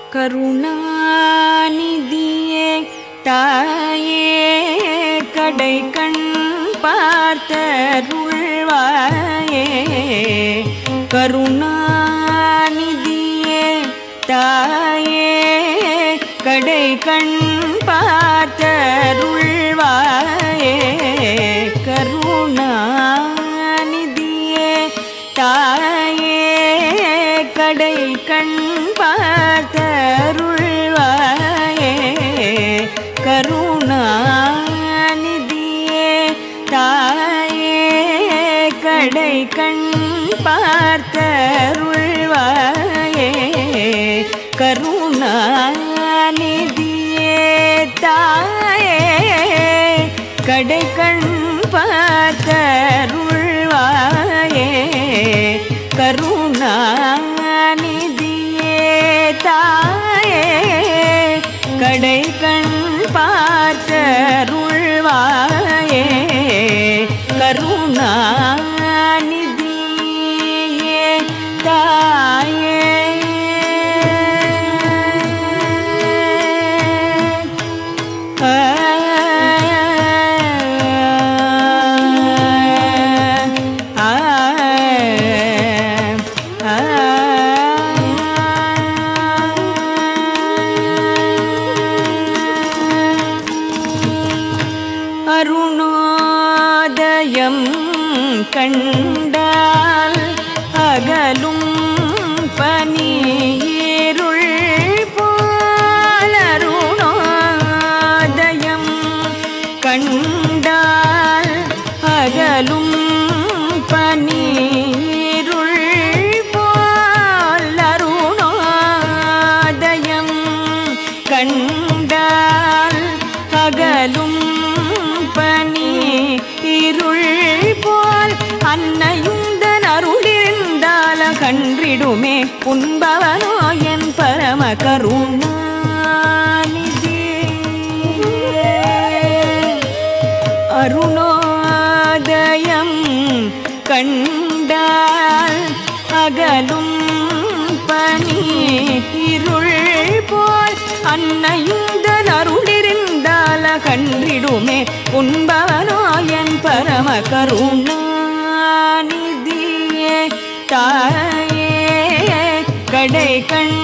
கருணாநிதியே தாயே கடை கண் பார்த்தருள்வாயே கருணாநிதியே தாயே கடை கண் பார்த்தருள்வாயே கருணாநிதியே தாயே கடை கண் பார்த்தருள்வாயே கருணாநிதியே தாயே கடை கண் பார்த்தருள்வாயே கருணாநிதியே தாயே கடை கண் பார்த்தருள்வாயே கருணாநிதியே தாயே கடை கண் பார்த்தருள்வாயே கருணாநிதியே தாயே அருணோதயம் கண்டால் அகலும் பனியிருள் போல் அருணோதயம் கண்டால் அகலும் பனியிருள் போல் அருணோதயம் கண்டால் அகலும் பனி இருள் போல் அன்னையுந்தன் அருளிருந்தால கன்றிடுமே உண்பவனோ என் பரம கருணாநிதி அருணோதயம் கண்டால் அகலும் பனி இருள் போல் அன்னையுந்தன் அருளிருந்தால கன்றிடுமே உண்பவனோ என் பரம கருணாநிதியே தாயே கடை கண்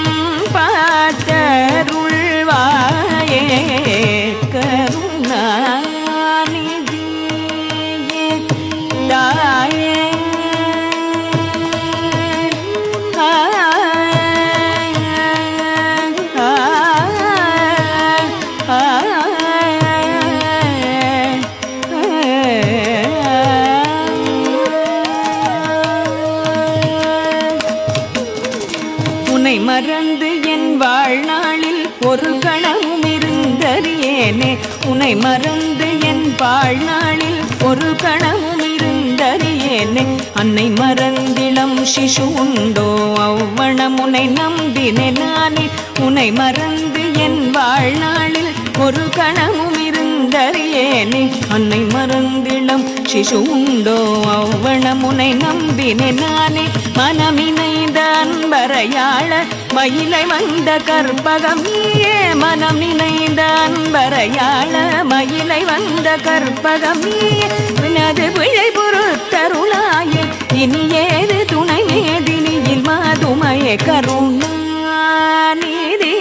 பார்த்தருள்வாயே கருணாநிதியே தாயே உன்னை மறந்து என் வாழ்நாளில் ஒரு கணமும் இருந்தறியேனே உன்னை மறந்து என் வாழ்நாளில் ஒரு கணமும் இருந்தறியேனே அன்னை மறந்திளம் சிசு உண்டோ அவ்வளம் உன்னை நம்பினேன் நானே உன்னை மறந்து என் வாழ்நாளில் ஒரு கணமும் இருந்தறியேனே அன்னை மறந்திளம் சிசு உண்டோ அவ்வளம் உன்னை நம்பினேன் நானே மனமினைந்த அன்பரையாள மயிலை வந்த கற்பகம் நீயே மனம் நினைந்த அன்பரையாள மயிலை வந்த கற்பகம் நீயே உனது பிழை பொறுத்தருளாயே இனி ஏது துணை மேதினியில் மாதுமைய கருணாநிதி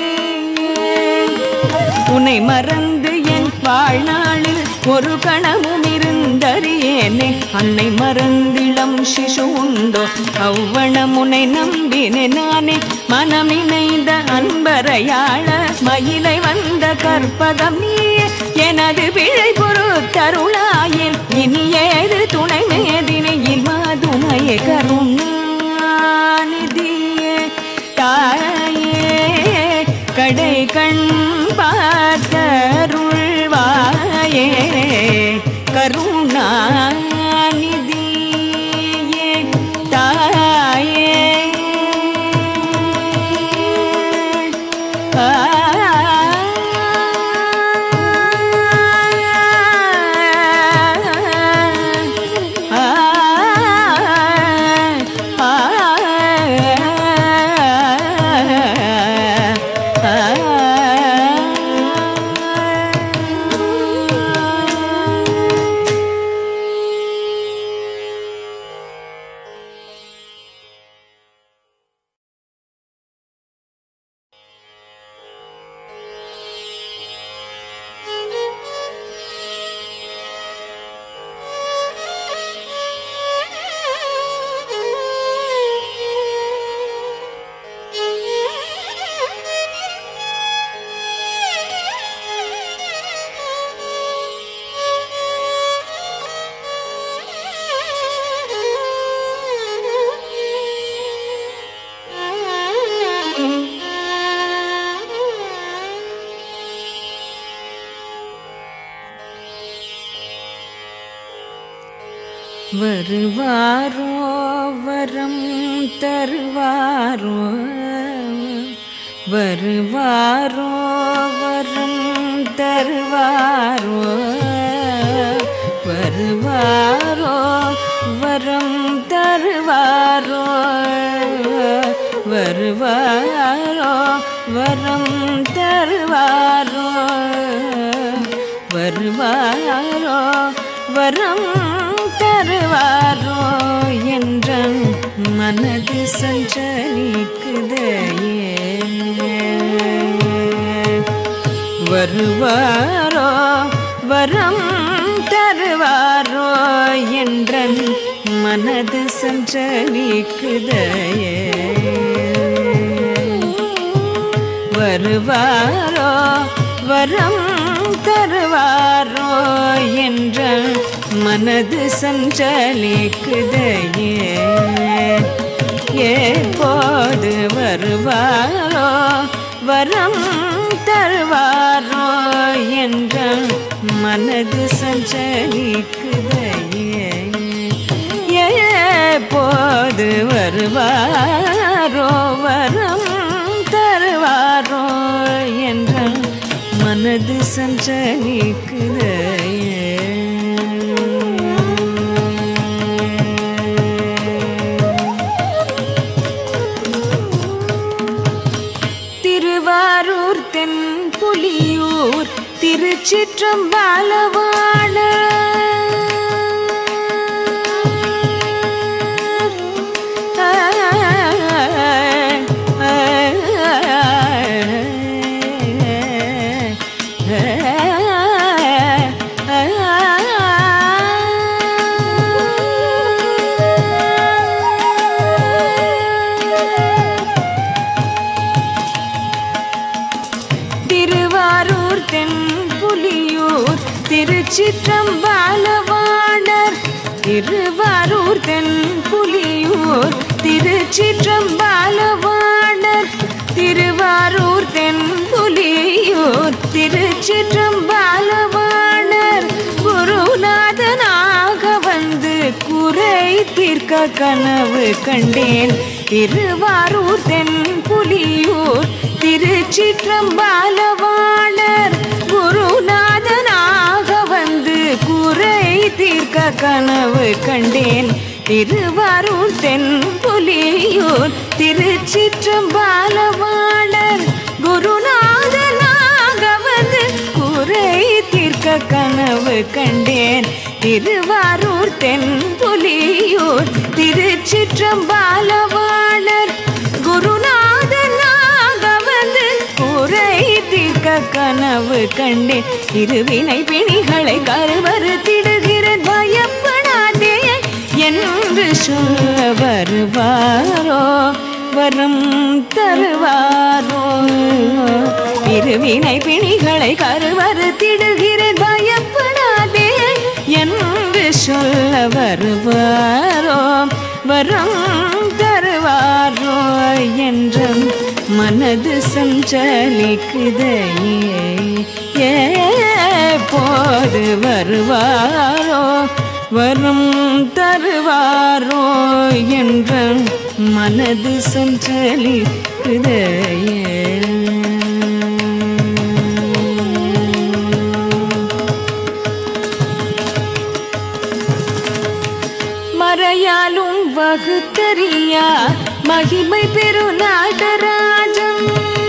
உன்னை மறந்து என் வாழ்நாளில் ஒரு கணமும் இருந்தறியேனே அன்னை மறந்திளம் சிசு உண்டோ அவ்வளம் உன்னை நம்பினேன் நானே மனமினைந்த அன்பரையாள மயிலை வந்த கற்பகம் நீயே எனது பிழை பொறுத்தருளாயில் இனி ஏது துணை மேதினையில் மாதுமைய கருணாநிதியே தாயே கடை கண் பார்த்தருள்வாயே கருணாநிதியே தாயே ஆ ஆ வருவாரோ வரம் தருவாரோ வருவாரோ வரம் தருவாரோ வருவாரோ வரம் தருவாரோ வருவாரோ வரம் தருவாரோ வருவாரோ வரம் தருவாரோ என்ற மனது சஞ்சலிக்குதையே வருவாரோ வரம் தருவாரோ என்ற மனது சஞ்சலிக்குதையே வருவாரோ வரம் தருவாரோ என்ற மனது சஞ்சலிக்குதையே எப்போது வருவாரோ வரம் தருவாரோ என்ற மனது சஞ்சலிக்குதையே எப்போது வருவாரோ வரம் தருவாரோ என்ற மனது சஞ்சலிக்குதையே திருவாரூர் தென் புலியூர் திருச்சிற்றம்பாலவாண திருவாரூர் தென் புலியூர் திருச்சிற்றம்பாலவாணர் திருவாரூர் தென் புலியூர் திருச்சிற்றம்பாலவாணர் திருவாரூர் தென் புலியூர் திருச்சிற்றம்பாலவாணர் குருநாதனாக வந்து குறை தீர்க்க கனவு கண்டேன் திருவாரூர் தென் புலியூர் திருச்சிற்றம்பாலவாணர் குருநாதனாக வந்து குறை தீர்க்க கனவு கண்டேன் திருவாரூர் தென் புலியூர் திருச்சிற்றம்பாலவாணர் குருநாதனாக வந்து குறை தீர்க்க கனவு கண்டேன் திருவாரூர் தென் புலியூர் திருச்சிற்றம்பாலவாணர் குருநாதனாக வந்து குறை தீர்க்க கனவு கண்டேன் இருவினை பிணிகளை கருவறுத்திடுகிற பயப்படாதே என்று சொல்ல வருவாரோ வரம் தருவாரோ இருவினை பிணிகளை கருவறுத்திடுகிற பயப்படாதே என்று சொல்ல வருவாரோ வரம் தருவாரோ என்ற மனது சஞ்சலிக்குதையே ஏப்போது வருவாரோ வரம் தருவாரோ என்ற மனது சஞ்சலிக்குதையே மறையாலும் வகுத்தறியா மகிமை பெரு நாடராஜன்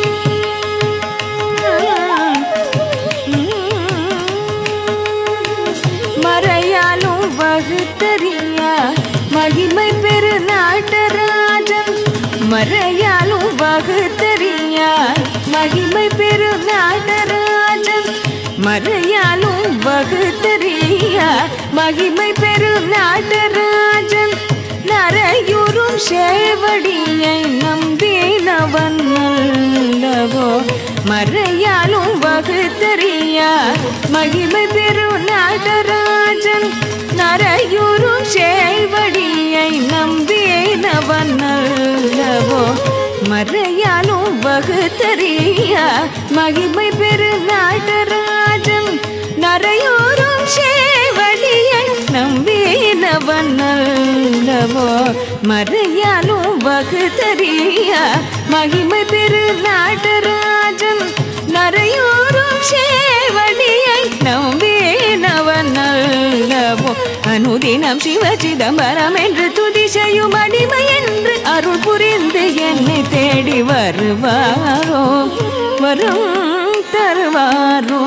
மறையாலும் வகுத்தறியா மகிமை பெரு நாடராஜன் மறையாலும் வகுத்தறியா மகிமை பெரு நாடராஜன் மறையாலும் வகுத்தறியா மகிமை பெரு நாடராஜன் நரையுறும் சேவடியை நம்பினவன் அல்லவோ மறையாலும் வகுத்தறியா மகிமை பெரு நாடராஜன் நரையுறும் சேவடியை நம்பினவன் அல்லவோ மறையாலும் வகுத்தறியா மகிமை பெரு நாடராஜன் நரையோரும் சேவடியை நம் நம்பீனவன் அல்லவோ மறையாலும் வகுத்தறிய மகிமை பெரு நாட்டராஜன் நரையோரும் சேவடியை நம்பீனவன் அல்லவோ அனுதினம் சிவ சிதம்பரம் என்று துதி செய்யும் அடிமை என்று அருள் புரிந்து என்னை தேடி வருவாரோ வரும் தருவாரோ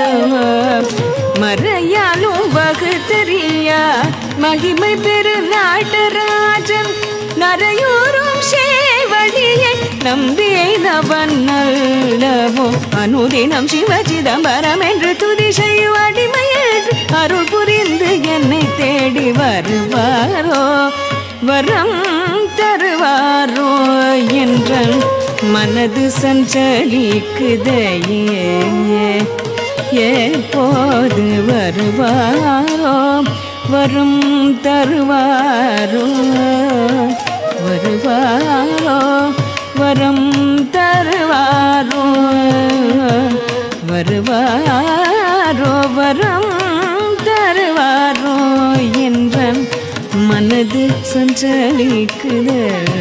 மறையாலும் வகுத்தறிய மகிமை பெரு நாட்டராஜன் நரையோரும் சேவடியை நம்பினவன் நல்லவோ அனுதினம் சிவ சிதம்பரம் என்று துதி செய்யும் அடிமை என்று அருள் புரிந்து என்னை தேடி வருவாரோ வரம் தருவாரோ என்ற மனது சஞ்சலிக்குதையே எப்போது வருவாரோ வரும் தருவாரோ வருவாரோ வரம் தருவாரோ வருவாரோ வரம் தருவாரோ என்ற மனது சஞ்சலிக்குது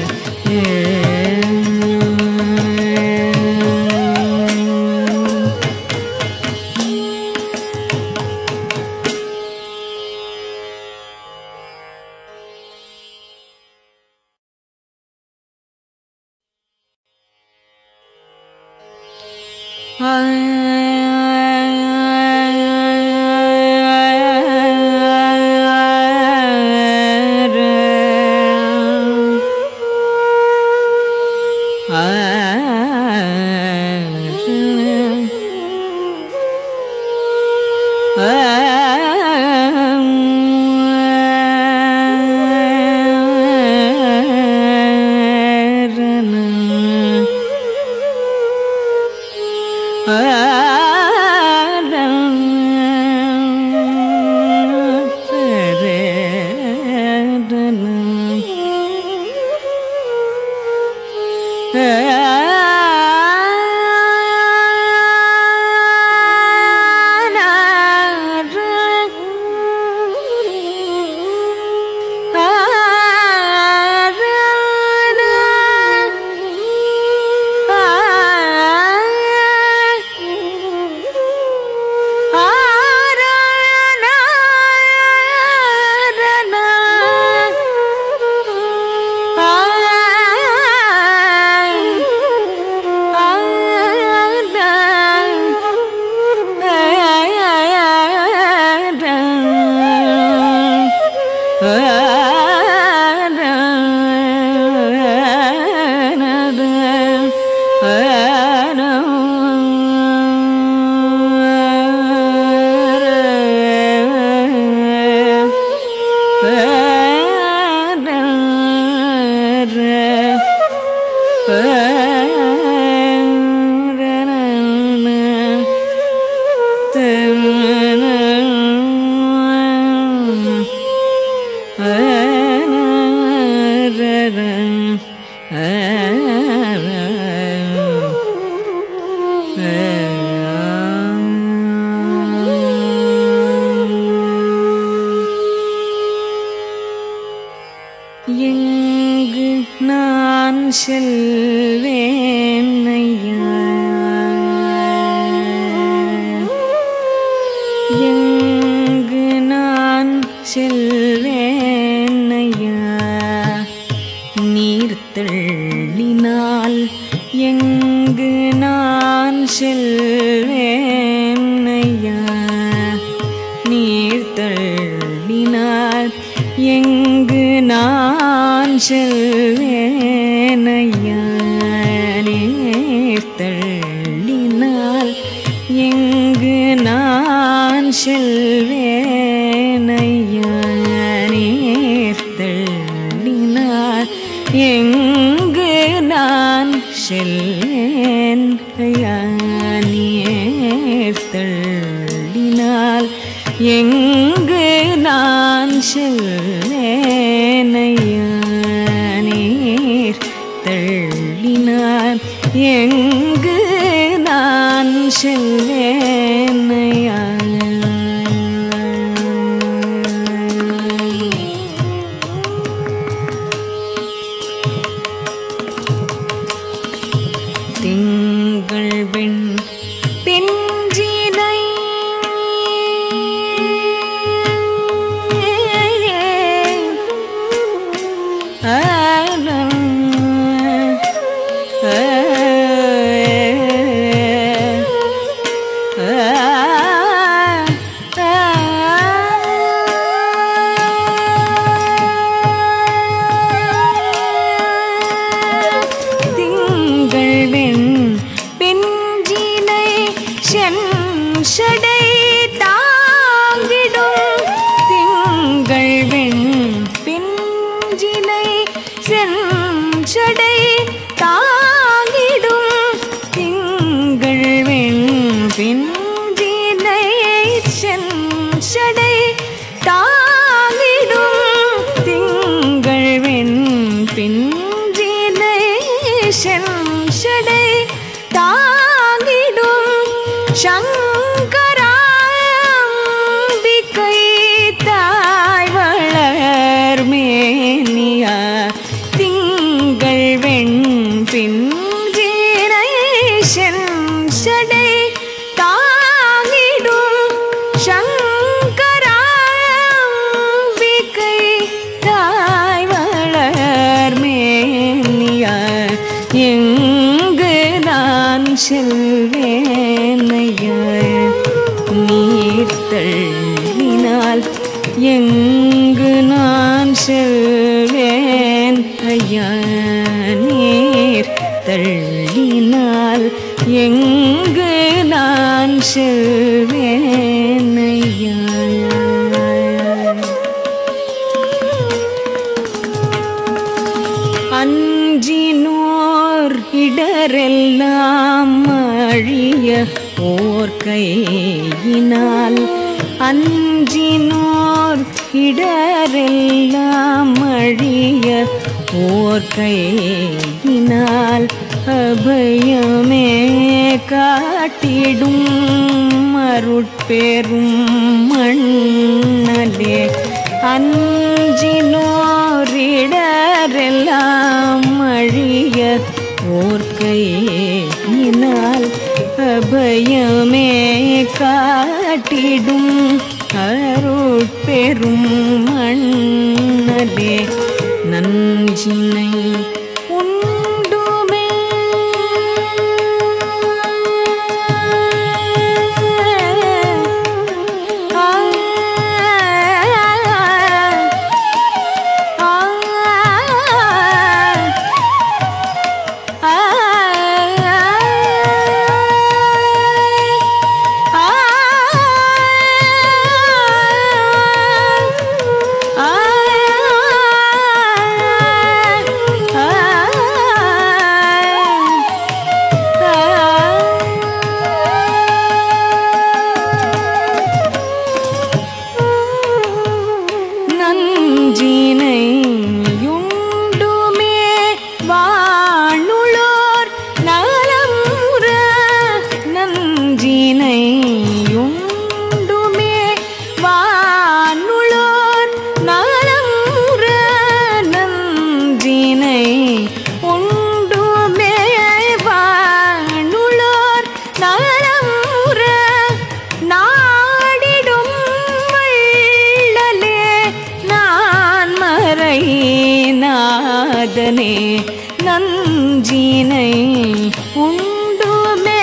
எங்கு நான் செல்வேன் ஐயா எங்கு நான் செல்வேன் ஐயா நீர் தள்ளினால் எங்கு நான் செல்வேன் ஐயா நீர் தள்ளினால் எங்கு நான் செல்வேன் ஐயா நீர் தள்ளினால் எங்கு நான் செல்வேன் ஐயா நீர் தள்ளினால் எங்கு நான் செல்வேன் ஐயா நீர் தள்ளினால் எங்கு நான் செல்வேன் ஐயா நீர் தள்ளினார் எங்கு நான் செல்வேன் ஐயா திங்கள் வெண் பிஞ்சினை சென்ஷடை தாங்கிடும் திங்கள் வெண் பிஞ்சினை சென்ஷடை தாங்கிடும் திங்கள் வெண் பிஞ்சினை சென்ஷடை தாங்கிடும் திங்கள் வெண் பிஞ்சினை சென்ஷடை தாங்கிடும் சங்கராம்பிகை தாய் வளர் மேனியா திங்கள் வெண் பிஞ்சினை சென்ஷடை தாங்கிடும் சங்கராம்பிகை தாய் வளர் மேனியா எங்கு நான் செல்வேனைய நீர் தள்ளினால் எங்கு நான் செல்வேன் ஐயா நீர் தள்ளினால் எங்கு நான் செல்வேன் ஐயா அஞ்சினோர் இடரெல்லாம் அழிய ஓர் கையினால் அஞ்சினோர் இடரெல்லாம் அழிய ஓர் கையினால் அபயமே காட்டிடும் மருட்பெரும் மண்ணலே அஞ்சினோரிடரெல்லாம் அழிய ஓர் கையினால் அபயமே காட்டிடும் அருட்பெரும் மண்ணலே நஞ்சினை உண்டுமே நஞ்சினை யுண்டுமே வாணுளோர் நலமுற நஞ்சினை யுண்டுமே வாணுளோர் நலமுற நஞ்சினை உண்டுமே வாணுளோர் நலமுற நாடிடும் வள்ளலே நான் மறை நாதனே நஞ்சினை உண்டுமே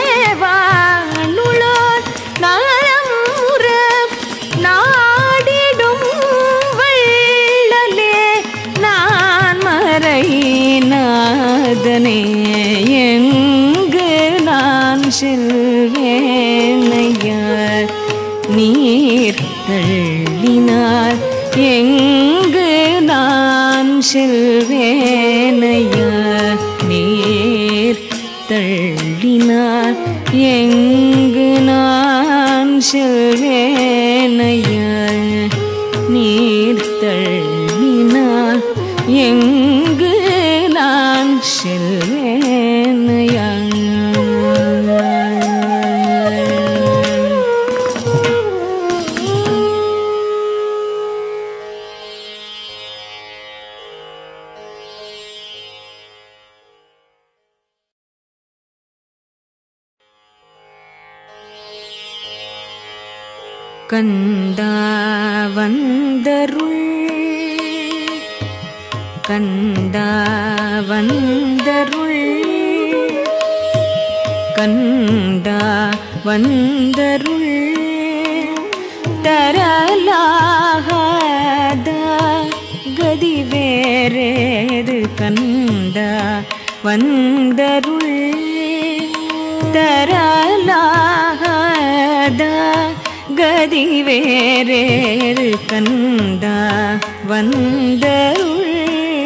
வானுளோர் நலமுற நாடிடும் வள்ளலே நான் மறை நாதனே எங்கு நான் செல்வேனையா நீர் தள்ளினார் எங்கு நான் செல்வேனையா நீர் தள்ளினார் எங்கு நான் செல்வேனையா நீர் தள்ளினார் எங்கு நான் செல்வேனையா கந்தா வந்தருள் கண்டா வந்தருள் கண்டா வந்தருள் தரலாகாத கதி வேறேது கண்டா வந்தருள் தரலாகாத கதி வேறேது கண்டா வந்தருள்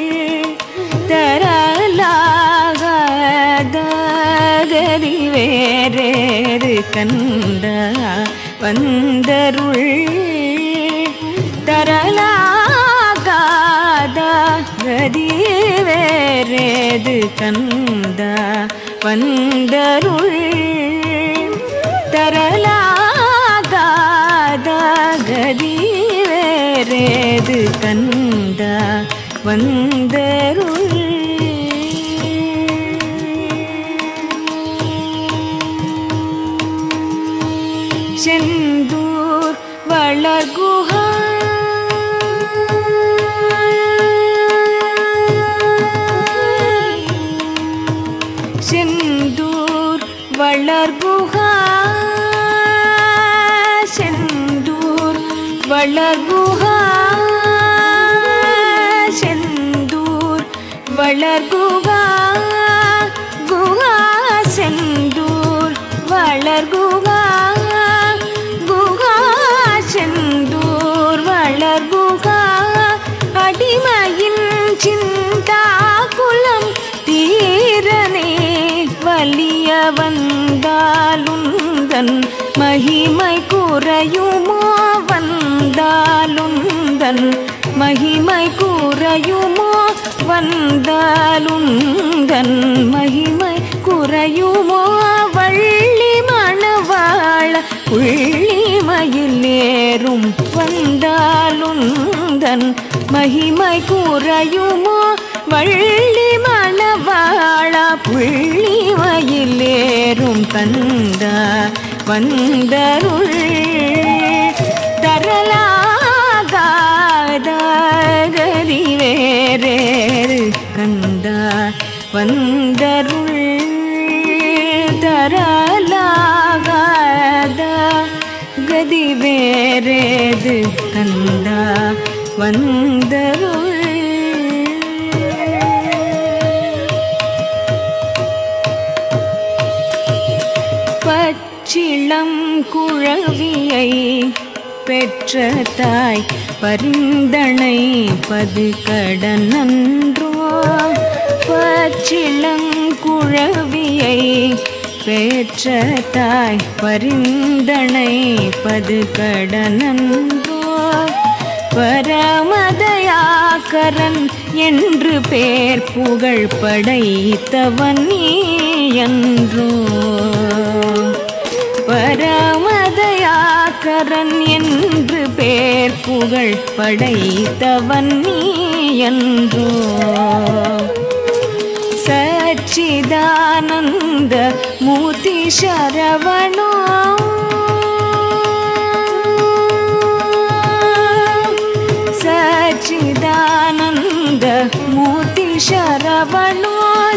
தரலாகாத கதி வேறேது கண்டா வந்தருள் தரலாகாத கதி வேறேது கண்டா வந்தருள் தரலாகாத கதி வேறேது கண்டா வந்தருள் செந்தூர் வளர்குஹா செந்தூர் வளர்குஹா செந்தூர் வளர்குஹா செந்தூர் வளர்குஹா குஹா செந்தூர் வளர்குஹா குஹா செந்தூர் வளர்குஹா அடிமையின் சிந்தா குலம் தீரனே வலிய வந்தாலுந்தன் மகிமை குறையுமோ வந்தாலுந்தன் மகிமை குறையுமோ வந்தாலுந்தன் மகிமை குறையுமோ வள்ளி மணவாள புள்ளிமையில் ஏறும் வந்தாலுந்தன் மகிமை குறையுமோ வள்ளி மணவாள புள்ளிமையில் ஏறும் கந்தா வந்தருள் தரலாகாத கதி வேறேறு கந்தா வந்தருள் தரலாகாத கதி வேறேது கந்தா வந்தருள் பச்சிளம் குழவியை பெற்ற தாய் பரிந்தனை பது கடனன்றோ பச்சிளங்குழவியை பெற்ற தாய் பரிந்தனை பது கடனன்றோ பரமதயாக்கரன் என்று பேர் புகழ் படைத்தவன் நீ என்றோ பரமதயாக்கரன் என்று பேர் புகழ் படைத்தவன் நீ என்றோ சச்சிதானந்த மூர்த்தி சரவணோ சச்சிதானந்த மூர்த்தி சரவணோ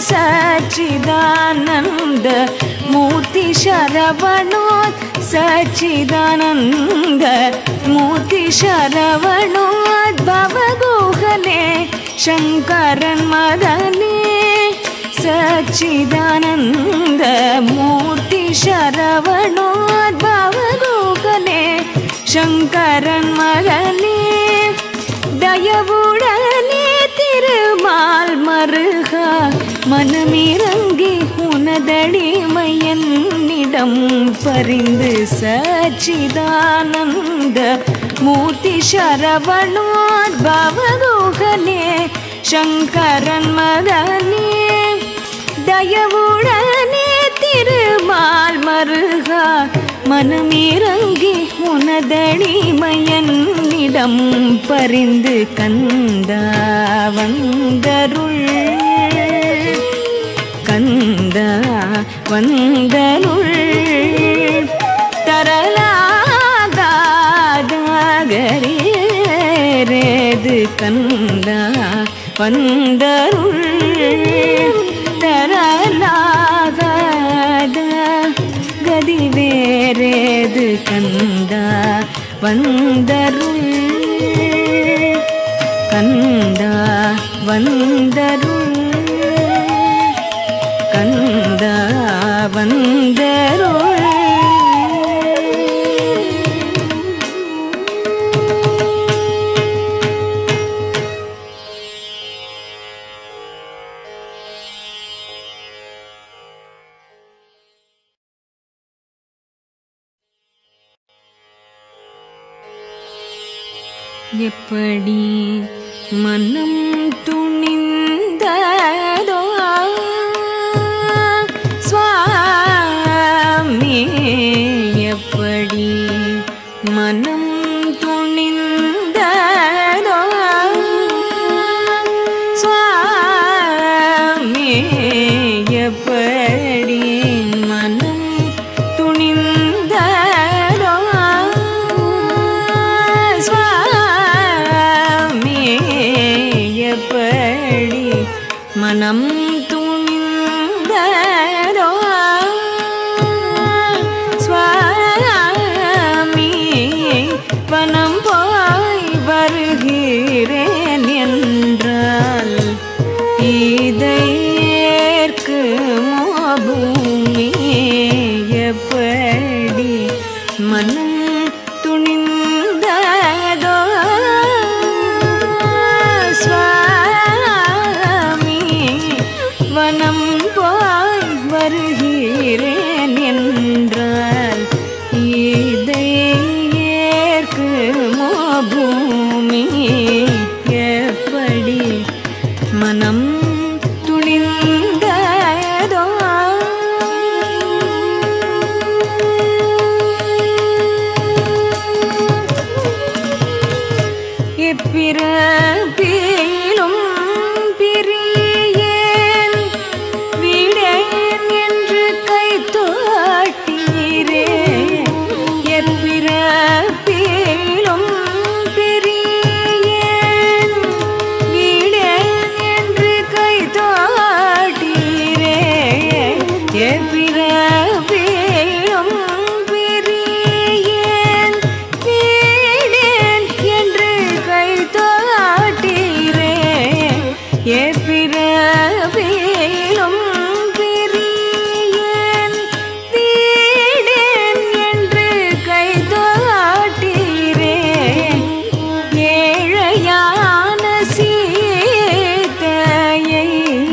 சச்சிதானந்த மூர்த்தி சரவணோ சச்சிதானந்த மூர்த்தி சரவணோ பவகுகலே சங்கரன் மதனே சச்சிதானந்த மூர்த்தி சரவணோ பவகுகலே சங்கரன் மகனே தயவுடனே திருமால் மருக மனமிறங்கி உனதடிமையன்னிடம் பரிந்து சச்சிதானந்த மூர்த்தி சரவணோத் பவரோகனே சங்கரன் மகனே தயவுடனே திருமால் மருகா மனமிறங்கி உனதடிமையன்னிடம் பரிந்து கந்தா வந்தருள் கந்தா வந்தருள் தரலாகாதகரேது கந்தா வந்தருள் தரலாகாத கதி வேறேது கந்தா வந்தருள் கந்தா வந்தருள் கந்தா வந்தருள் எப்படி மனம் துணிந்ததோ சுவாமி எப்படி மனம் துணிந்ததோ சுவாமி எப்படி மனம் துணிந்ததோ சுவாமி எப்படி மனம் துணிந்ததோ சுவாமி வனம் போய் வருகிறேன் என்றால் இதை ஏற்குமோ பூமி எப்படி மனம் துணிந்ததோ சுவாமி வனம் போய் வருகிறேன் என்றால் இதை ஏற்குமோ பூமி எப்படி மனம் துணிந்ததோ எப்பிறப்பிலும் பிரியேன் விடேன் என்று கை தோட்டீரே எப்பிறப்பிலும் பிரியேன் விடேன் என்று கை தோட்டீரே எப்பிறப்பிலும் பிரியேன் வீடேன் என்று கை தோட்டீரே எப்பிறப்பிலும் பிரியேன் வீடேன் என்று கை தோட்டீரே ஏழையான சீதையை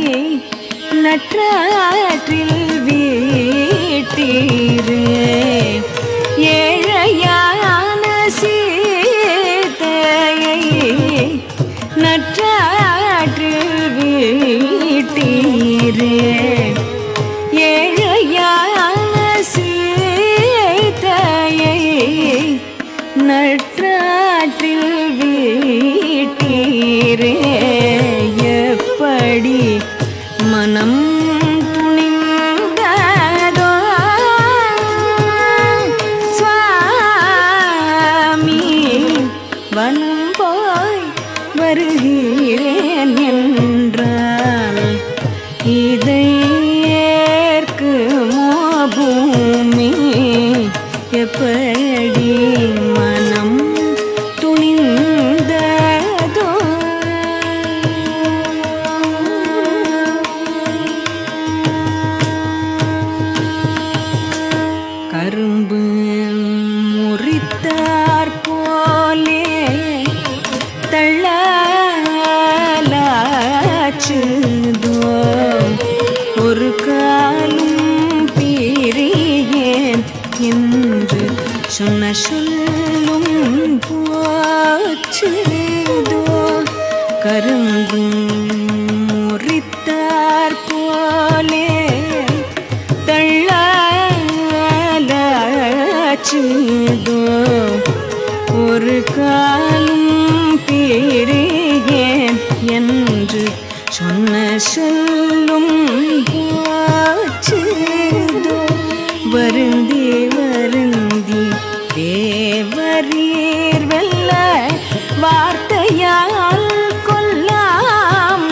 நற்றாற்றில் வீட்டீரே ஏழையான சீதையை நற்றாற்றில் வீட்டீரே ஏழையான சீதையை நற்றாற்றில் வீட்டீரே எப்படி மனம் துணிந்ததோ சுவாமி வனம் போய் வருகிறேன் என்றால் இதை ஏற்குமோ பூமி எப்படி மனம் துணிந்ததோ கரும்பு முறித்தார் போலே தள்ளலாச்சுதோ ஒரு காலும் பிரியேன் என்று சொன்ன சொல்லும் போச்சுதோ கரும்பு முறித்தார் போலே தள்ளாச்சுதோ ஒரு காலும் பிரியேன் என்று சொன்ன சொல்லும் போச்சுதோ வருந்தி வருந்தி தேவரீர் வெல்ல வார்த்தையால் கொல்லாம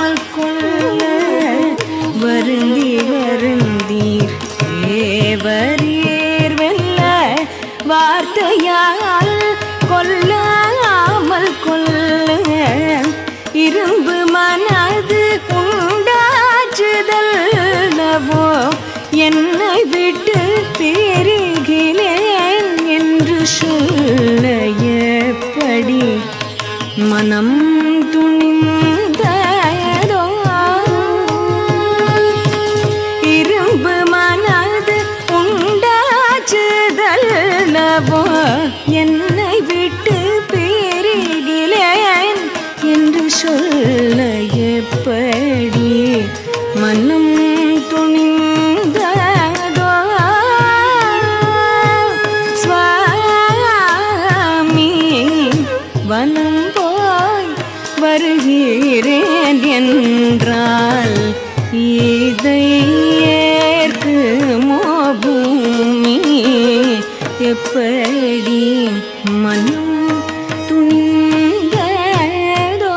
மனது உண்டாச்சுதல் நவோ என்னை விட்டு பெருகிலேன் என்று சொல்ல எப்படி மனம் துணிந்ததோ இரும்பு மனது உண்டாச்சுதல்லவோ என்னை விட்டு பெருகிலேன் என்று சொல்ல எப்படி மனம் துணிந்ததோ சுவாமி வனம் போய் வருகிறேன் என்றால் இதை ஏற்குமோ பூமி எப்படி மனம் துணிந்ததோ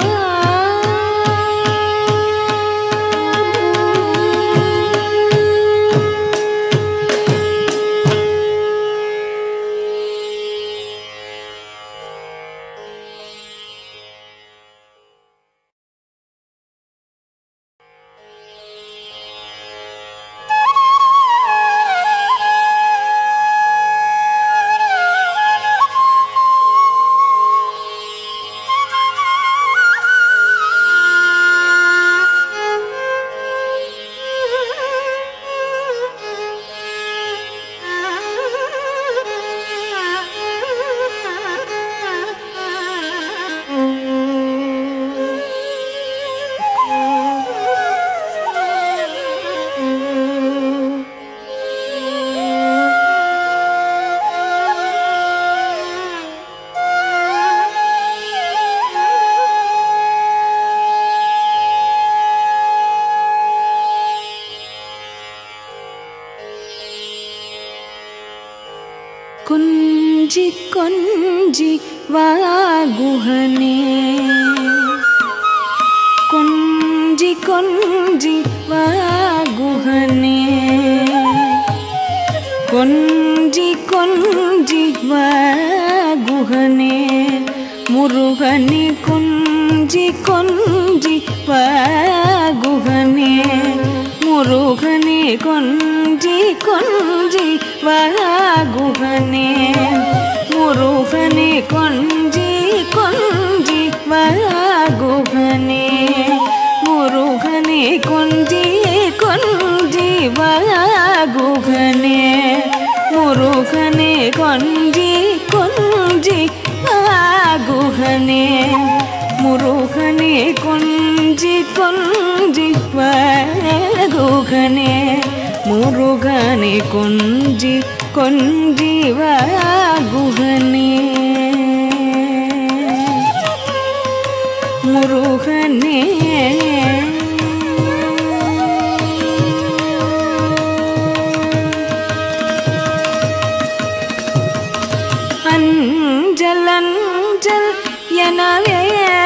கொஞ்சி கொஞ்சி வாகுகனே கொஞ்சி கொஞ்சி வாகுகனே கொஞ்சி கொஞ்சி வாகுகனே முருகனே கொஞ்சி கொஞ்சி வாகுகனே முருகனே கொஞ்சி கொஞ்சி வாகுகனே முருகனே கொஞ்சி கொஞ்சி வாகுகனே முருகனே கொஞ்சி கொஞ்சி வாகுகனே முருகனே கொஞ்சி கொஞ்சி வாகுகனே முருகனே கொஞ்சி கொஞ்சி வாகுகனே முருகனே கொஞ்சி கொஞ்சி வாகுகனே முருகனே அஞ்சல் அஞ்சல் எனவே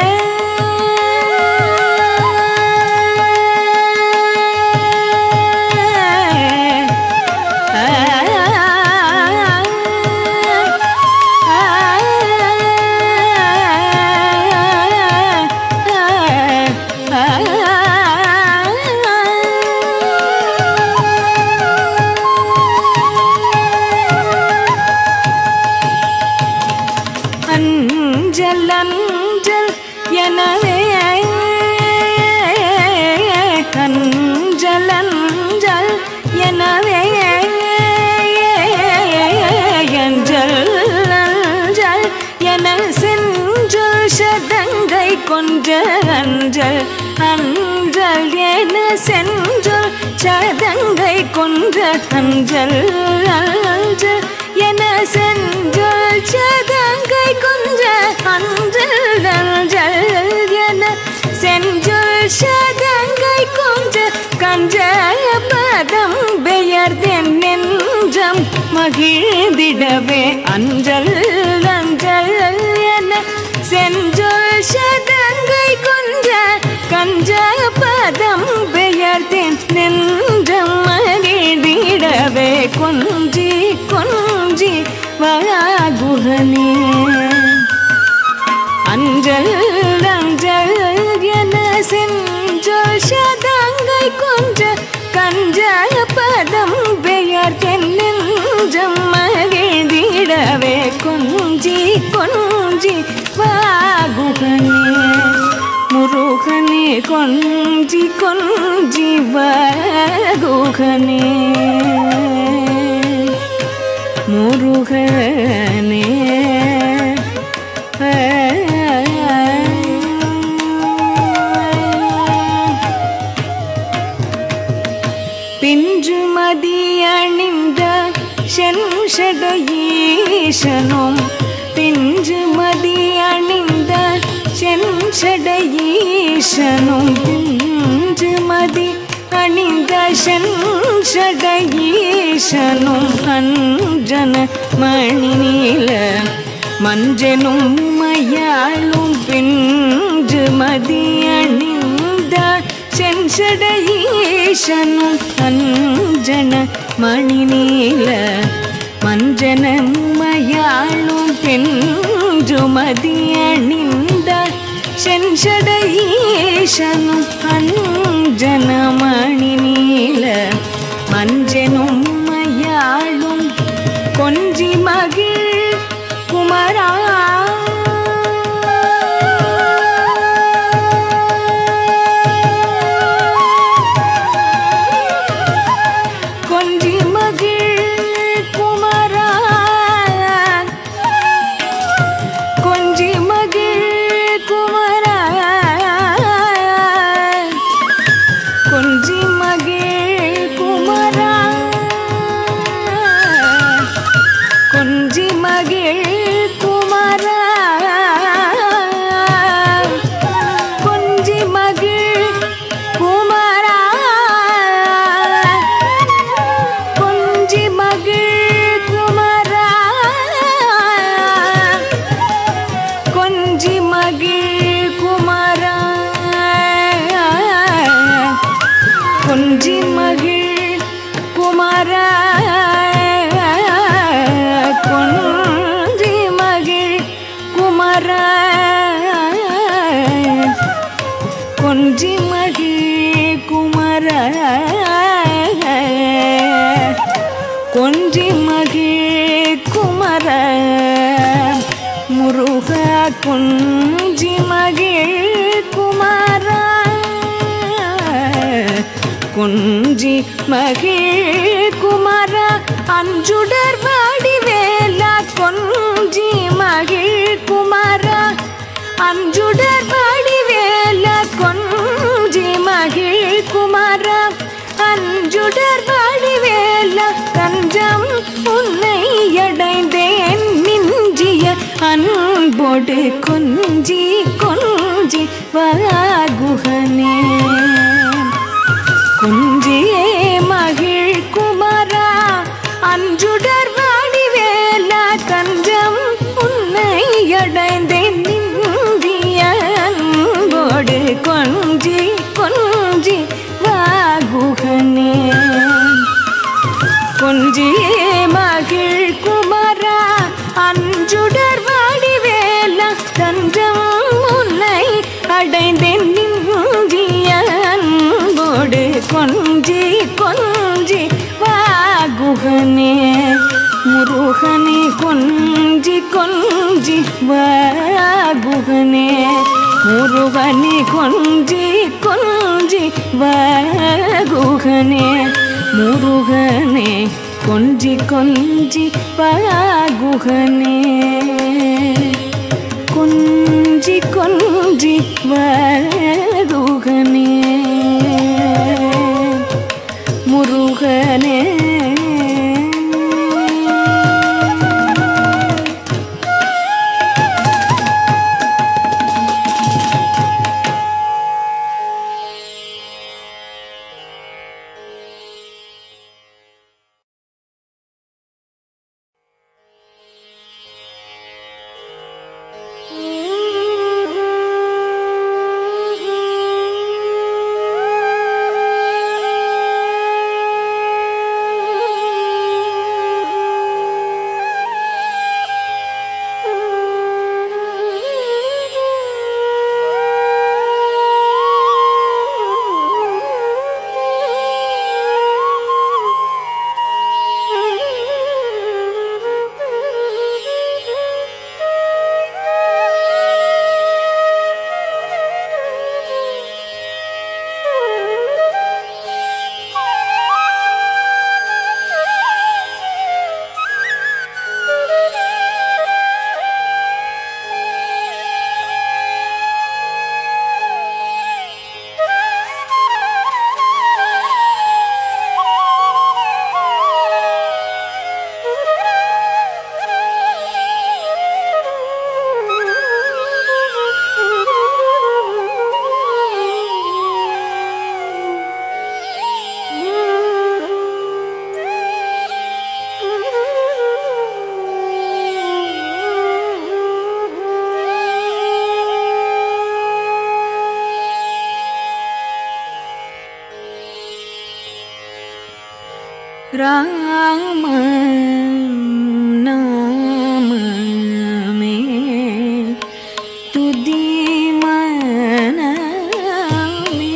அஞ்சல் அஞ்சல் எனவே அஞ்சல் அஞ்சல் எனவே அஞ்சல் அஞ்சல் என செஞ்சொல் சதங்கை கொன்ற அஞ்சல் அஞ்சல் என செஞ்சொல் சதங்கை கொன்ற அஞ்சல் அஞ்சல் என செஞ்சொல் சதங்கை கொன்ற அஞ்சல் அஞ்சல் என செஞ்சொல் சதங்கை கொன்ற கஞ்ச பதம் பெயர்தென் நெஞ்சம் மகிழ்ந்திடவே அஞ்சல் அஞ்சல் என செஞ்சொல் சதங்கை கொன்ற கஞ்ச பதம் பெயர்தென் நெஞ்சம் மகிழ்ந்திடவே கொஞ்சி கொஞ்சி வாகுகனே அஞ்சல் அஞ்சல் என செஞ்சொல் சதங்கை கொஞ்ச கஞ்ச பதம் பெயர் தென்னெஞ்சம் மகிழ்ந்திடவே கொஞ்சி கொஞ்சி வாகுகனே முருகனே கொஞ்சி கொஞ்சி வாகுகனே முருகனே பின்று மதி அணிந்த சென்ஷட ஈசனும் பின்று மதி அணிந்த சென்ஷட ஈசனும் பின்று மதி அணிந்த சென்ஷட ஈசனும் அஞ்சன மணி நீல மஞ்சனும் மயாளும் பின்று மதி அணிந்த சென்சட ஈசனும் அஞ்சன மணி நீல மஞ்சன மயாளும் பெஞ்சுமதி அணிந்த சென்சட ஈசனும் அஞ்சன மணி நீல மஞ்சனும் மயாளும் கொஞ்சி மகிழ் குமரா கொஞ்சி மகிழ் குமரா கொஞ்சி மகிழ் குமரா கொஞ்சி மகிழ் குமரா கொஞ்சி மகிழ் குமரா கொஞ்சி மகிழ் குமரா கொஞ்சி மகிழ் குமரா கொஞ்சி மகிழ் குமரா கொஞ்சி மகிழ் குமரா கொஞ்சி மகிழ் குமரா கொஞ்சி மகிழ் குமரா கொஞ்சி மகிழ் குமர முருக கொஞ்சி மகிழ் குமரா குஞ்சி மகிழ் குமர அஞ்சுடர் வடிவேலா கொஞ்சி மகிழ் குமர அஞ்சுடர் வடிவேலா கொஞ்சி மகிழ் குமர அஞ்சுடர் வடிவேலா தஞ்சம் உன்னை அடைந்தேன் மிஞ்சிய அன்போடு கொஞ்சி கொஞ்சி வாகுகனே குஞ்சியே மகிழ் குமரா அஞ்சுடர் வாடிவேலா தஞ்சம் உன்னை அடைந்தேன் நிந்திய அன்போடு கொஞ்சி கொஞ்சி வாகுகனே கொஞ்சியே மகிழ் குமரா அஞ்சுடர் வாடிவேலா தஞ்சம் உன்னை அடைந்தேன் நிந்திய அன்போடு கொஞ்சி கொஞ்சி வாகுகனே முருகனே கொஞ்சி கொஞ்சி வாகுகனே முருகனே கொஞ்சி கொஞ்சி வாகுகனே முருகனே கொஞ்சி கொஞ்சி வாகுகனே கொஞ்சி கொஞ்சி வாகுகனே முருகனே ராம நாமமே துதி மனமே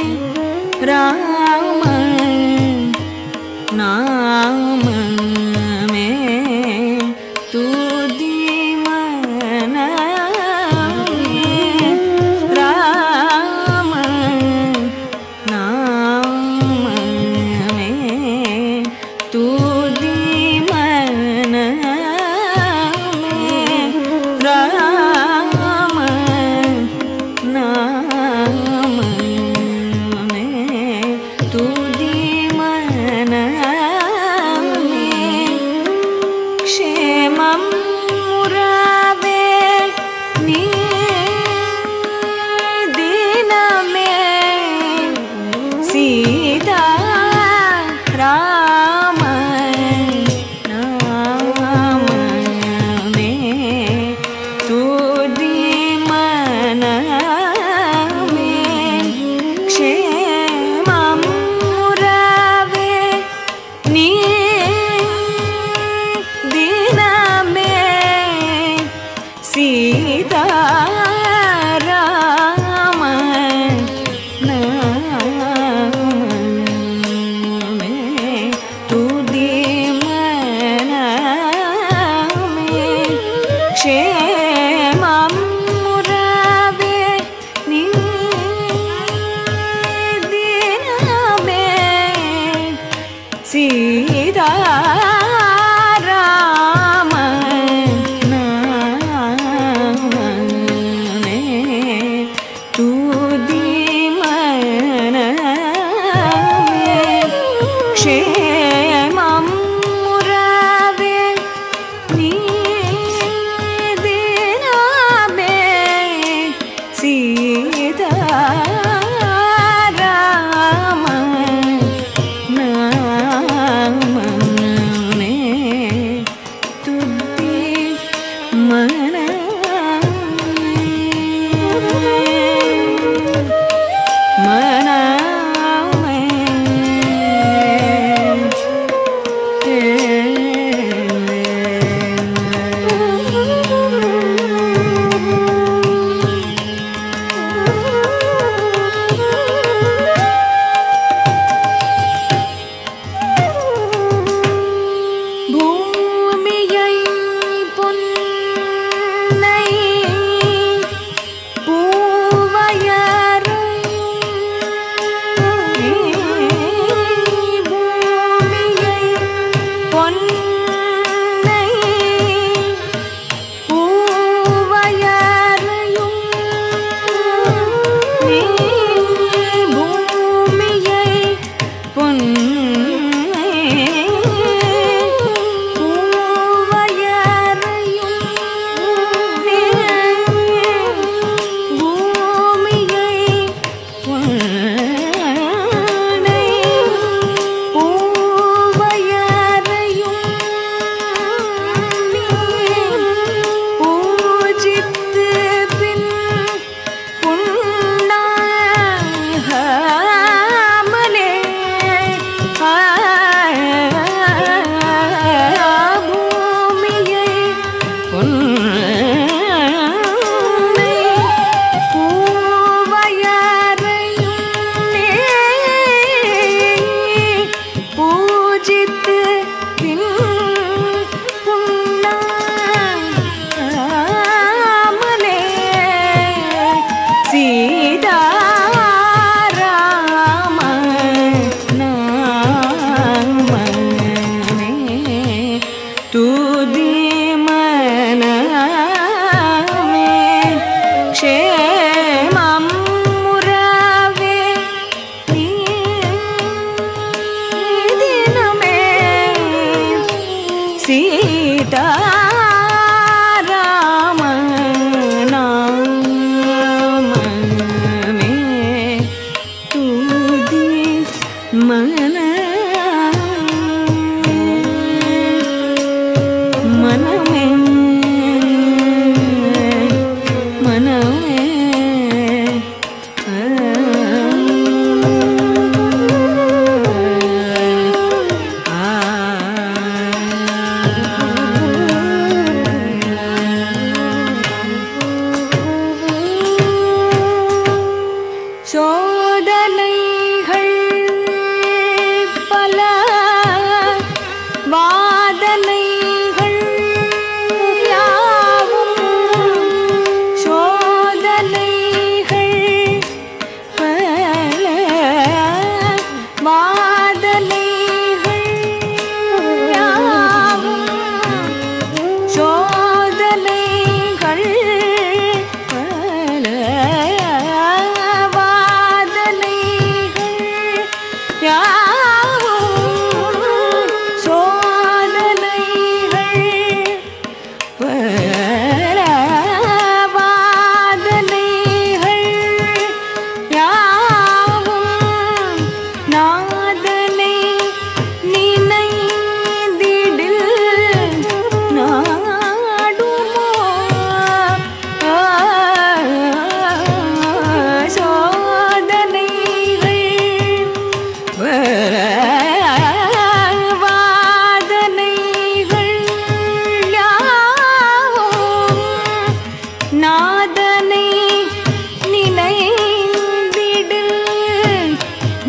ராம நாமமே துதி மனமே ராம நாமமே துதி மனமே ராம நாமமே துதி மனமே க்ஷேமம் முரவே நீ தினமே சீதா ராம நாமமே துதி மனமே க்ஷேமம் முரவே நீ தினமே சீதா ராம நாமமே துதி மனமே க்ஷேமம் முரவே நீ தினமே சீதா ராம நாமமே துதி மனமே க்ஷேமம் முரவே நீ தினமே சீதா ராம நாமமே துதி மனமே பூமியை பொன்னை பூமியை பொன்னை பூவையறையும் நீ பூமியை பொன்னை பூவையறையும் நீ பூமியை பொன்னை பூவையறையும் நீ பூஜித்து பின் புண்ணாகமலே பூமியை பொன்னை பூவையறையும் நீ பூஜித்து பின் புண்ணாமலே சீதா ராம நாமமே துதி மனமே க்ஷேமம் முரவே நீ தினமே சீதா ராம நாமமே துதி மன மனமே மனமே ஆ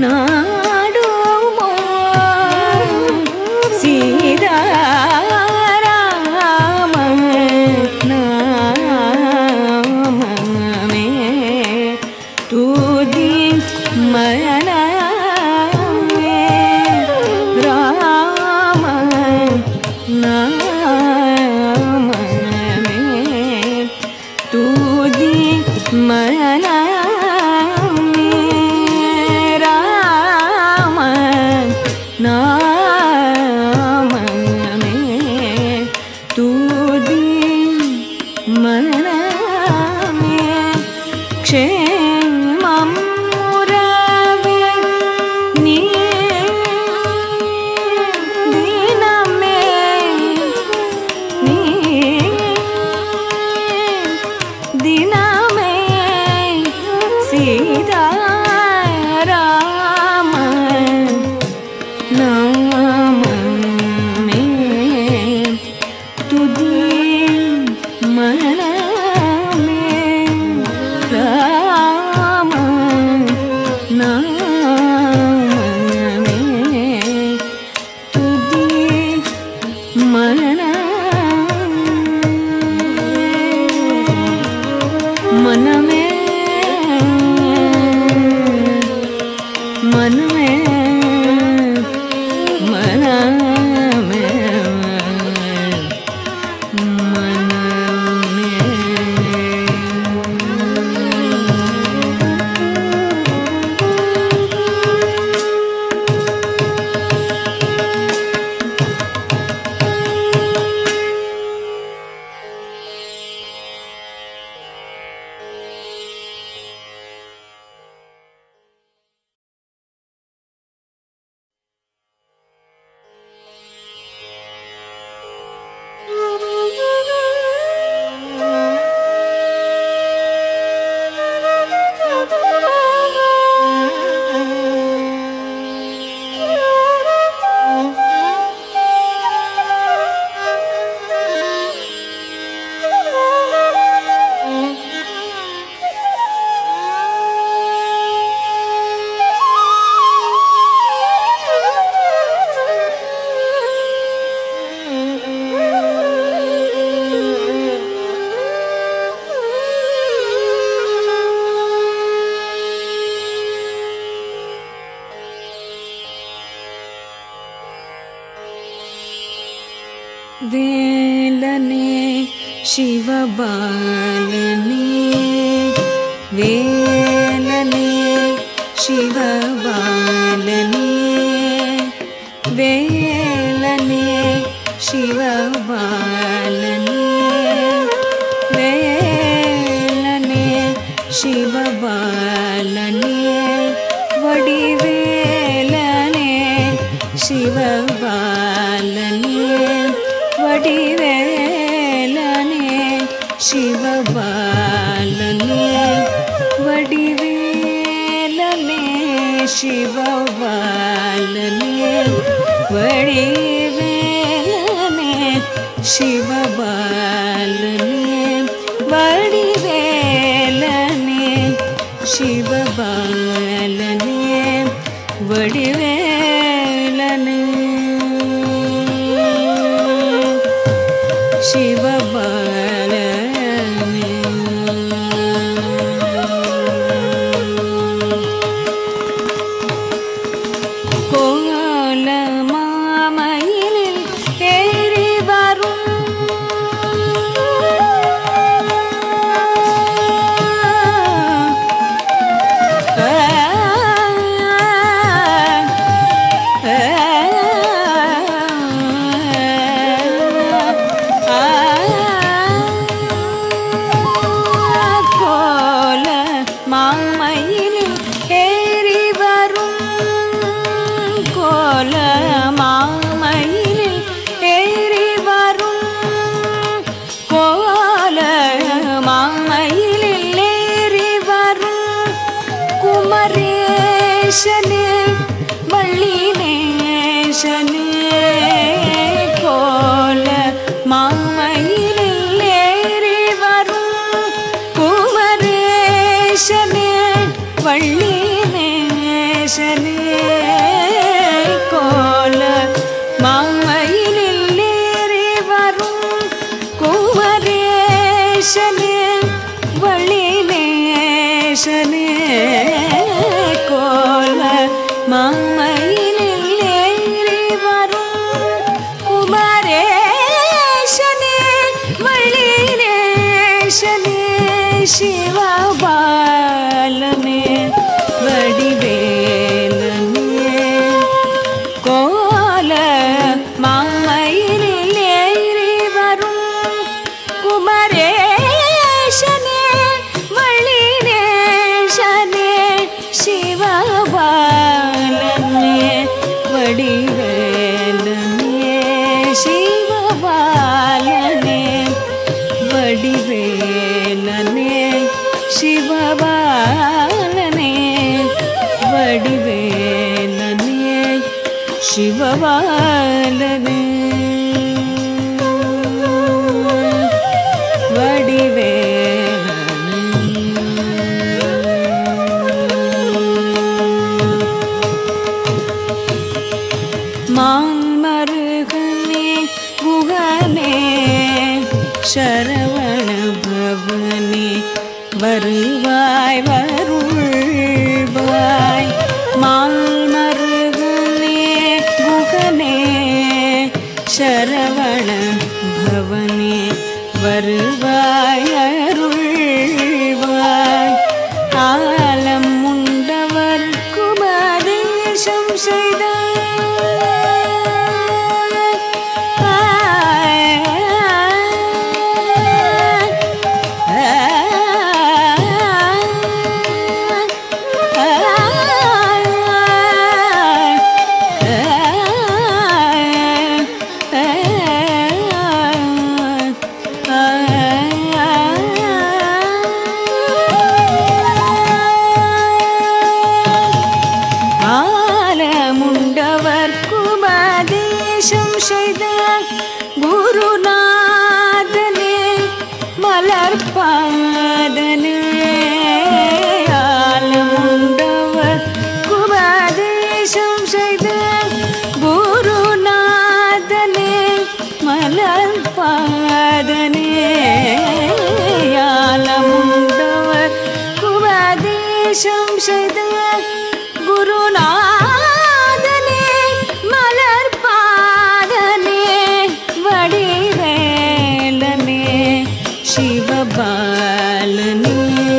நாடுமோ சீதாராம நாமமே துதி மனமே ராம நாமமே துதி மனமே ராம நாமமே துதி மனமே க்ஷேமம் முரவே நீ தினமே நீ தினமே சீதாராம நாமமே துதி மனமே ராம நாமமே துதி மனமே மனமே மனமே வேலனே சிவபாலனே வேலனே சிவபாலனே வேலனே சிவபாலனே வேலனே சிவபாலனே வடிவேலனே சிவபாலனே வடிவேலனே சிவபாலனே வடிவேலனே சிவபாலனே வடிவேலனே சிவபாலனே வடிவேலனே சிவபாலனே வடிவேலனே சிவபாலனே கோல மாமயிலில் ஏறி வரும் கோல மாமயிலில் ஏறி வரும் கோல மாமயிலில் ஏறி வரும் கோல மாமயிலில் ஏறி வரும் குமரேசனே வள்ளி நேசனே கோல மாமயிலில் ஏறி வரும் குமரேசனே வள்ளி நேசனே கோல மாமையினில் ஏறி வரும் குமரேசனே வழி நேசனே கோல மாமையினில் ஏறி வரும் குமரேசனே வழி நேசனே சிவபாலனே வடிவேலனே கோல மாமையினில் ஏறி வரும் குமரேசனே வள்ளினேசனே சிவபாலனே வடிவேலனே சிவபாலனே வடிவேலனே சிவபாலனே வடிவேலனே சிவபாலனே மாமருகனே குகனே சரவண பவனே வருவாய் வருள்வாய் மால்மருகனே குகனே சரவண பவனே வருவாய் அருள்வாய் ஆலம் உண்டவர் குமரேசம் ஆலமுண்டவர் குமதேசம் செய்த குருநாதனே மலர்பாதனே ஆலமுண்டவர் குமதேசம் செய்த குருநாதனே மலர்பாதனே ஆலமுண்டவர் குமதேசம் செய்த குருநாதனே மலர் பாதனே வடிவேலனே சிவபாலனே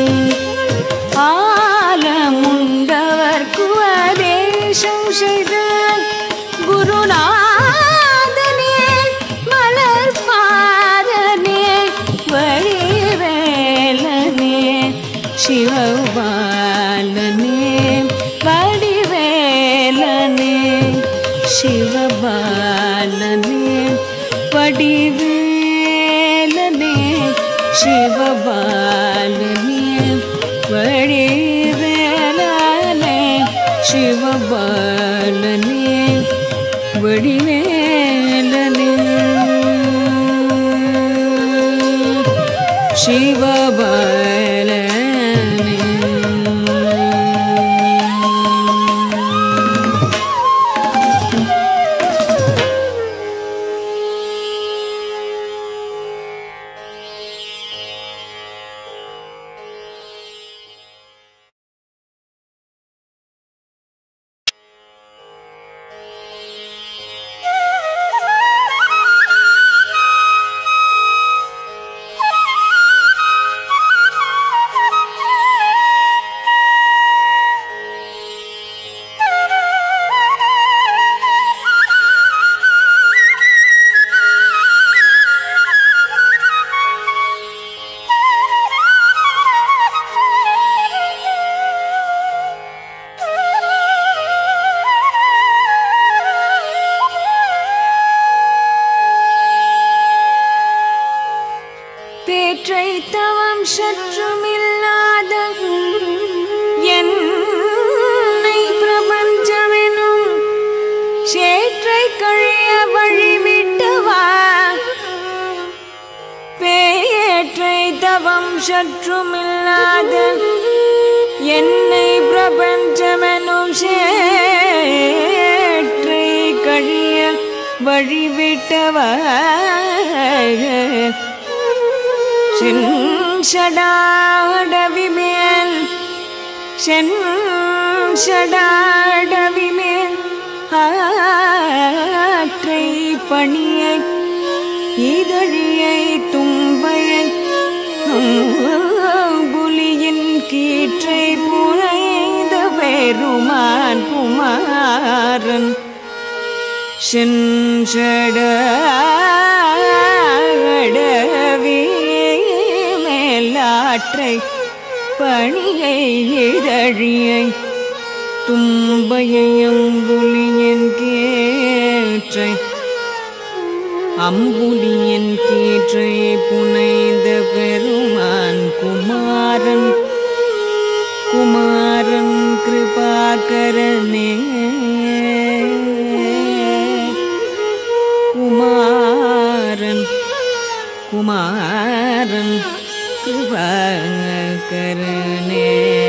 ஆலமுண்டவர் குவதேசம் செய்த குருநாதனே மலர் பாதனே வடிவேலனே சிவபாலனே வடிவேலனே சிவபாலனே வடிவேலனே சிவபாலனே வடிவேலனே சிவபாலனே வடிவேலனே சிவபாலனே பேற்றை தவம் சற்றுமில்லாத என்னை பிரபஞ்சமெனும் சேற்றை கழிய வழிவிட்டவா பேற்றை தவம் சற்றுமில்லாத என்னை பிரபஞ்சமெனும் சேற்றை கழிய வழிவிட்டவர் சென்சடாடவி மேல் சென்சடாடவி மேல் ஆற்றை பணியை இதழியை தும்பையை புலியின் கீற்றை புனைந்த பெருமான் குமாரன் சென்றடவி மேலாற்றை பணியை இதழியை தும்பையும் புலியின் கேற்றை அம்புலியின் கீற்றை புனைந்த பெருமான் குமாரன் குமாரன் கிருபாகரனே குமாரன் குமாரன் கிருபாகரனே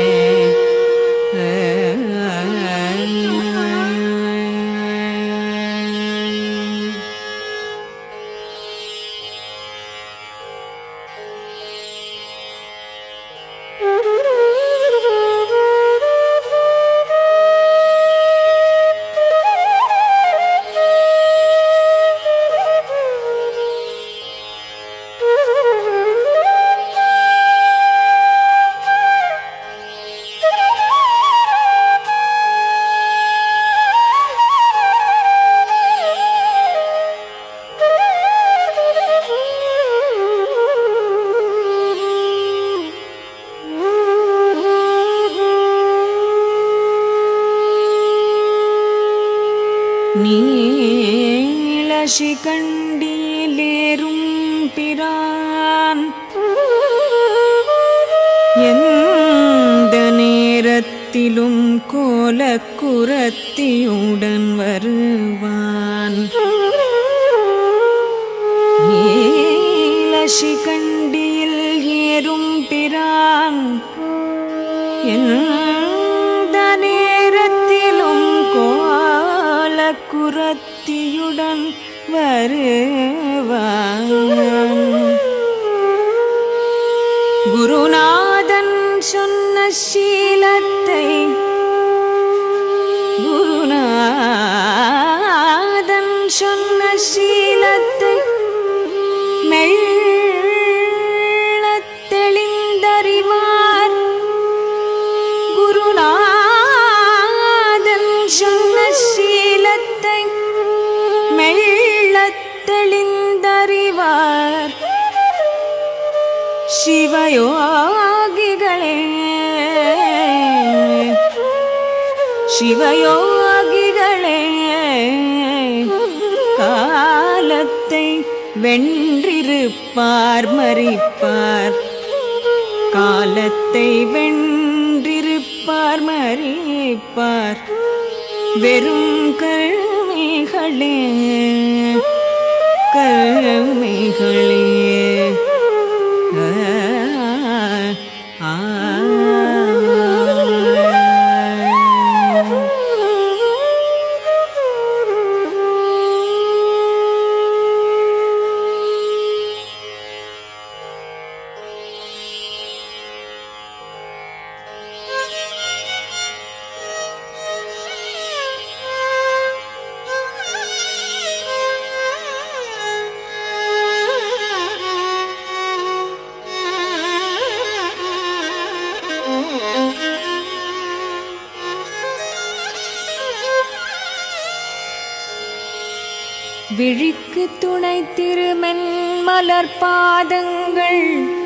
நீலசிகண்டியிலேறும் பிரான் எந்த நேரத்திலும் கோலக்குரத்தியுடன் வருவான் நீலசிகண்டியில் ஏறும் பிரான் எந்த நேரத்திலும் கோலக்குரத்தியுடன் வருவான் குருநாதன் சொன்ன சீலத்தை குருநாதன் சொன்ன சீலத்தை மெல்லத் தெளிந்தறிவார் குருநாதன் சொன்ன சீலத்தை மெல்லத் தெளிந்தறிவார் சிவயோகிகளே சிவயோகிகளே காலத்தை வென்றிருப்பார் மறிப்பார் காலத்தை வென்றிருப்பார் மறிப்பார் வெறும் கருமைகளே கருமைகளே ஆ, ஆ. விழிக்கு துணை திருமென் மலர் பாதங்கள்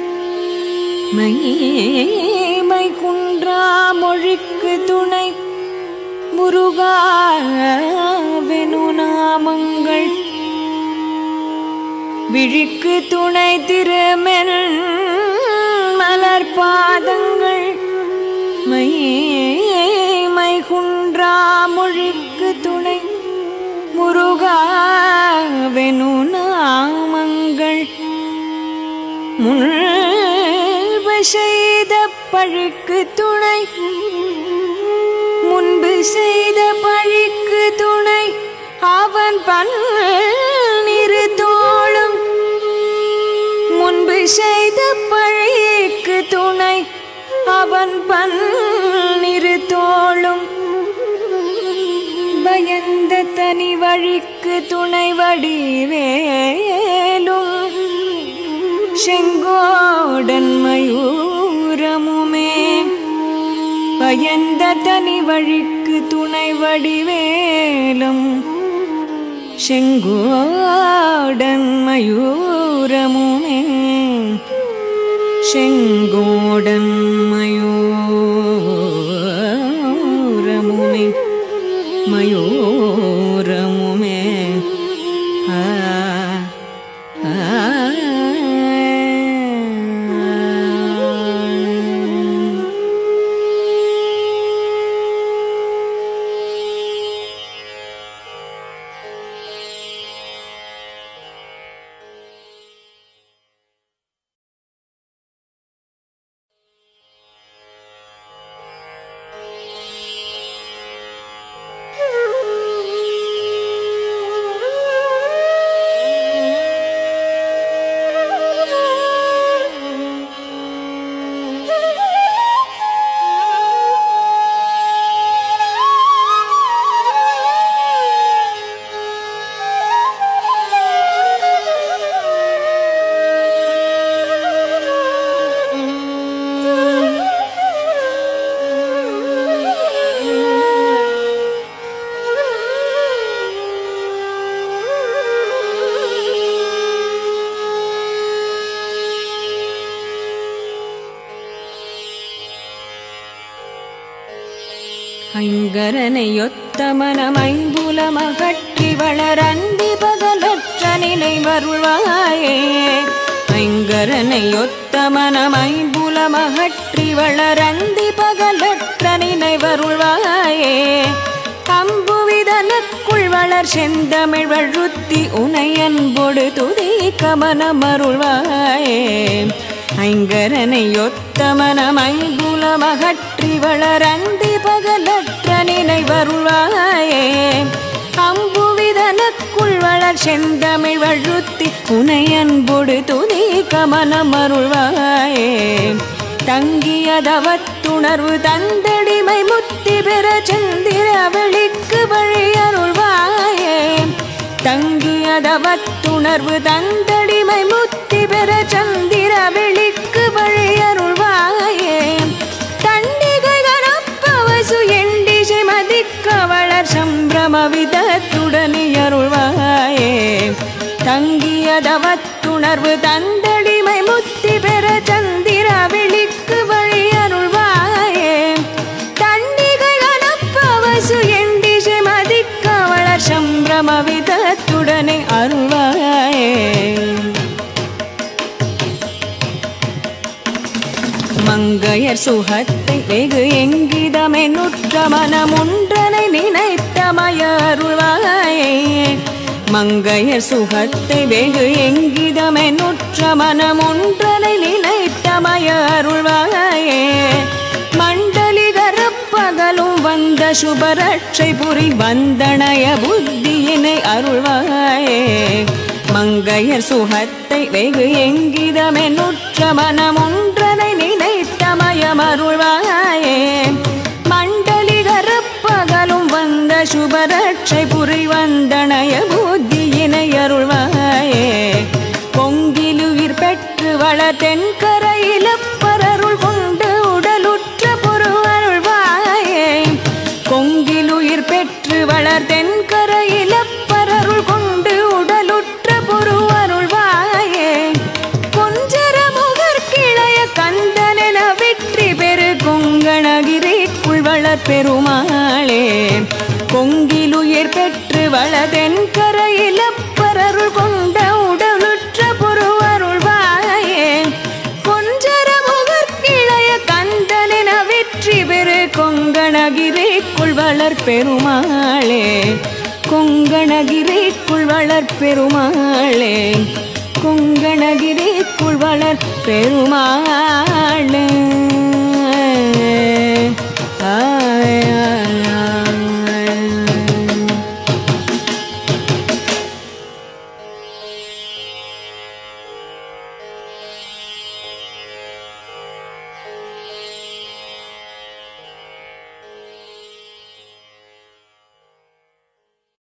மைமை குன்றா மொழிக்கு துணை முருகாவெனு நாமங்கள் விழிக்கு துணை திருமென் மலர் பாதங்கள் மைமை குன்றா மொழிக்கு துணை முருகாவெனு நாமங்கள் முன்பை செய்த பழிக்கு துணை முன்பு செய்த பழிக்கு துணை அவன் பன்னிரு தோளும் முன்பு செய்த பழிக்கு துணை அவன் பன்னிரு தோளும் பயந்த தனி வழிக்கு துணை வடிவேலும் செங்கோடன் மயூரமுமே பயந்த தனி வழிக்கு துணை வடிவேலும் செங்கோடன் மயூரமுமே செங்கோடன் மயூரமுமே மயூரமுமே ஆ ஆ ஐங்கரனையொத்த மனமைம்புலமகற்றி வளரந்தி பகலற்ற நினைவருள்வாயே ஐங்கரனையொத்த மனமைம்புலமகற்றி வளரந்தி பகலற்ற நினைவருள்வாயே அம்புவிதனுக்குள் வளர் செந்தமிழ் வழுத்தி உனையன்பொடு துதி கமனமருள்வாயே ஐங்கரனை ஒத்த மனமைபுலமகற்றி வளரந்தி பகலற்ற நினைவருள்வாயே அம்புவிதனுக்குள் வளர் செந்தமிழ் வழுத்தி உனையன்பொடு துதி கமனமருள்வாயே தங்கியதவத்துணர்வு தந்தடிமை முத்தி பெற சந்திர வெளிக்கு வழி அருள்வாயே தங்கியதவத்துணர்வு தந்தடிமை முத்தி பெற சந்திர வெளிக்கு வழி அருள்வாயே தண்டிகை கனப்பவசு எண்டிசை மதிக்க வளர் சம்பிரம விதத்துடனே அருள்வாயே தங்கியதவத்துணர்வு தந்தடிமை முத்தி பெற சந்திர வெளிக்கு வழி அருள்வாயே தண்டிகை கனப்பவசு எண்டிசை மதிக்க வளர் சம்பிரம விதத்துடனே அருள்வாயே மங்கையர் சுகத்தை வெகு எங்கிதமே நுற்ற மனமுன்றனை நினைத்தமயருள்வாயே மங்கையர் சுகத்தை வெகு எங்கிதமே நுற்ற மனமுன்றனை நினைத்தமயருள்வாயே மண்டலி கரப்பகலும் வந்த சுபரட்சை புரி வந்தனய புத்தியினை அருள்வாயே மங்கையர் சுகத்தை வெகு எங்கிதமே நுற்ற மனமுன்றனை நினைத்தமயமருள்வாயே மண்டலி கரப்பகலும் வந்த சுபரட்சை புரி வந்தனய புத்தியினை அருள்வாயே பொங்கிலுயிர் பெற்று வள தென்கரையிலப்பரருள் கொண்டு உடலுற்ற பொரு அருள்வாயே கொங்கிலுயிர் பெற்று வளர் தென்கரையிலப்பரருள் கொண்டு உடலுற்ற பொரு அருள்வாயே கொஞ்சர முகர் கிளைய கந்தனென வெற்றி பெரு கொங்கணகிரிக்குள் வளர் பெருமாளே கொங்கிலுயிர் பெற்று வளதென் கரையிலப்பரருள் கொண்ட உடலுற்ற பொரு அருள்வாயே கொஞ்சர முகர் கிளைய கந்தனென வெற்றி பெரு கொங்கணகிரிக்குள் வளர் பெருமாளே கொங்கணகிரிக்குள் வளர் பெருமாளே கொங்கணகிரி குள்வளர் பெருமாள்